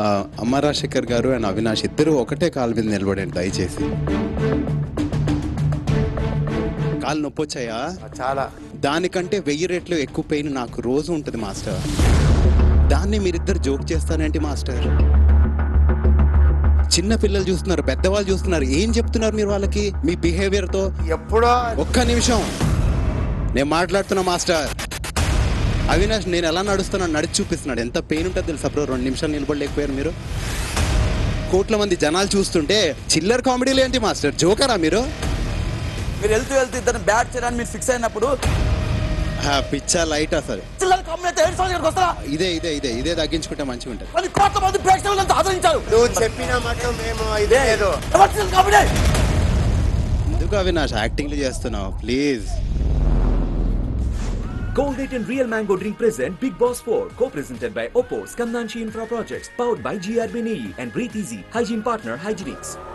ఆ, అమ్మ రాజశేఖర్ గారు అండ్ అవినాష్ ఇద్దరు ఒకటే కాలు మీద నిలబడండి దయచేసి కాలు నొప్పి వచ్చాయా చాలా దానికంటే వెయ్యి రెట్లు ఎక్కువ పెయిన్ నాకు రోజు ఉంటుంది మాస్టర్ దాన్ని మీరిద్దరు జోక్ చేస్తారేంటి మాస్టర్ చిన్న పిల్లలు చూస్తున్నారు పెద్దవాళ్ళు చూస్తున్నారు ఏం చెప్తున్నారు మీరు వాళ్ళకి మీ బిహేవియర్తో ఎప్పుడో ఒక్క నిమిషం నేను మాట్లాడుతున్నా మాస్టర్ అవినాష్ నేను ఎలా నడుస్తున్నాను నడిచి చూపిస్తున్నాడు ఎంత పెయిన్ ఉంటుంది తెలుసా బ్రో రెండు నిమిషాలు నిలబడలేకపోయారు మీరు కోట్ల మంది జనాలు చూస్తుంటే చిల్లర్ కామెడీలు ఏంటి మాస్టర్ జోకరా మీరు మీరు వెళ్తూ వెళ్తూ ఇద్దరు బ్యాట్ చేయడానికి మీరు ఫిక్స్ అయినప్పుడు ఆ, పిచ్చా లైట్ అసలు చిల్లర కంపెనీ అయితే ఏడు సంవత్సరాలకు వస్తారా ఇదే ఇదే ఇదే ఇదే తగ్గించుకుంటే మంచిగా ఉంటుంది పది కోట్ల మంది ప్రేక్షకులను ఆదరించారు నువ్వు చెప్పిన మాత్రం మేము ఇదే లేదు ఎవరు చిల్లర కంపెనీ ఎందుకు అవినాష్ యాక్టింగ్లు చేస్తున్నావు please Colgate and Real Mango Drink present Big Boss 4, co-presented by Oppo, Skandanchi Infra Projects, powered by GRBNE and Breathe Easy, hygiene partner Hygienix.